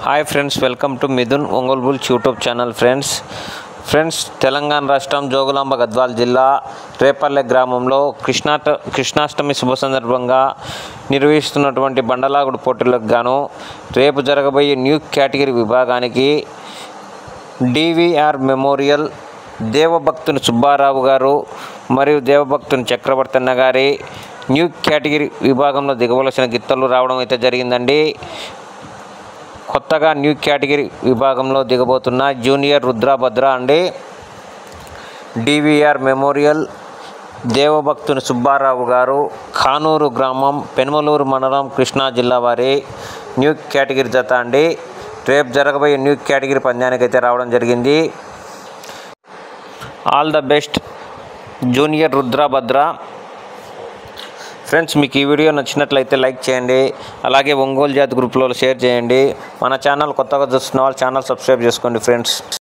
hi friends welcome to Mithun Ongole bulls YouTube channel friends friends Telangana రాష్ట్రం జోగులాంబ గద్వాల్ జిల్లా రేపల్లె గ్రామంలో కృష్ణాట కృష్ణాష్టమి శుభ సందర్భంగా నిర్వహిస్తున్నటువంటి బండలాగుడు పోటీలకు గాను రేపు జరగబోయే న్యూ కేటగిరీ విభాగానికి డివిఆర్ మెమోరియల్ దేవభక్తుని సుబ్బారావు గారు మరియు దేవభక్తుని చక్రవర్తి అన్న గారి న్యూ కేటగిరీ విభాగంలో దిగవలసిన గిత్తలు రావడం అయితే జరిగిందండి కొత్తగా న్యూ కేటగిరీ విభాగంలో దిగబోతున్న జూనియర్ రుద్రాభద్ర అండి డివిఆర్ మెమోరియల్ దేవభక్తుని సుబ్బారావు గారు కానూరు గ్రామం పెనుమలూరు మండలం కృష్ణా జిల్లా వారి న్యూ కేటగిరీ జత అండి రేపు జరగబోయే న్యూ కేటగిరీ పందానికి అయితే రావడం జరిగింది all the best junior Rudrabhadra friends మీకు ఈ వీడియో నచ్చినట్లయితే లైక్ చేయండి అలాగే ఒంగోలు జాతి గ్రూప్లో షేర్ చేయండి మన ఛానల్ కొత్తగా చూస్తున్న వాళ్ళు ఛానల్ సబ్స్క్రైబ్ చేసుకోండి ఫ్రెండ్స్